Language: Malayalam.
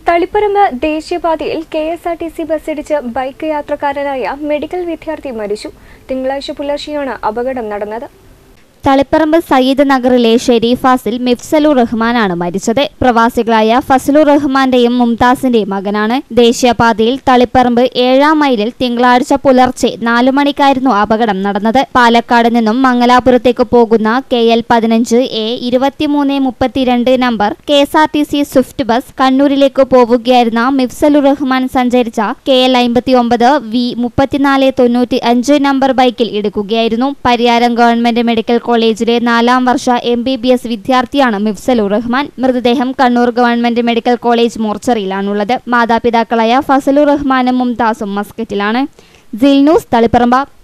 തളിപ്പറമ്പ് ദേശീയപാതയിൽ K S R T C ബസ്സിടിച്ച് ബൈക്ക് യാത്രക്കാരനായ മെഡിക്കൽ വിദ്യാർത്ഥി മരിച്ചു തിങ്കളാഴ്ച പുലർച്ചെയാണ് അപകടം നടന്നത് തളിപ്പറമ്പ് സയ്യിദ് നഗറിലെ ഷെരീഫാസിൽ മിഫ്സലു റഹ്മാനാണ് മരിച്ചത് പ്രവാസികളായ ഫസലു റഹ്മാന്റെയും മുംതാസിന്റെയും മകനാണ് ദേശീയപാതയിൽ തളിപ്പറമ്പ് ഏഴാം മൈലിൽ തിങ്കളാഴ്ച പുലർച്ചെ നാലു മണിക്കായിരുന്നു അപകടം നടന്നത് പാലക്കാട് നിന്നും മംഗലാപുരത്തേക്ക് പോകുന്ന കെ എൽ പതിനഞ്ച് എ ഇരുപത്തിമൂന്ന് മുപ്പത്തിരണ്ട് number K S R T C swift bus കണ്ണൂരിലേക്ക് പോവുകയായിരുന്ന മിഫ്സലു റഹ്മാൻ സഞ്ചരിച്ച കെ എൽ അമ്പത്തി ഒമ്പത് വി മുപ്പത്തിനാല് തൊണ്ണൂറ്റി അഞ്ച് നമ്പർ ബൈക്കിൽ ഇടിക്കുകയായിരുന്നു പരിയാരം ഗവൺമെന്റ് മെഡിക്കൽ കോളേജിലെ നാലാം വർഷ എം ബി ബി എസ് വിദ്യാർത്ഥിയാണ് മിഫ്സലു റഹ്മാൻ മൃതദേഹം കണ്ണൂർ ഗവൺമെന്റ് മെഡിക്കൽ കോളേജ് മോർച്ചറിയിലാണുള്ളത് മാതാപിതാക്കളായ ഫസലു റഹ്മാനും മുംതാസും മസ്കറ്റിലാണ് ജിൽ ന്യൂസ് തളിപ്പറമ്പ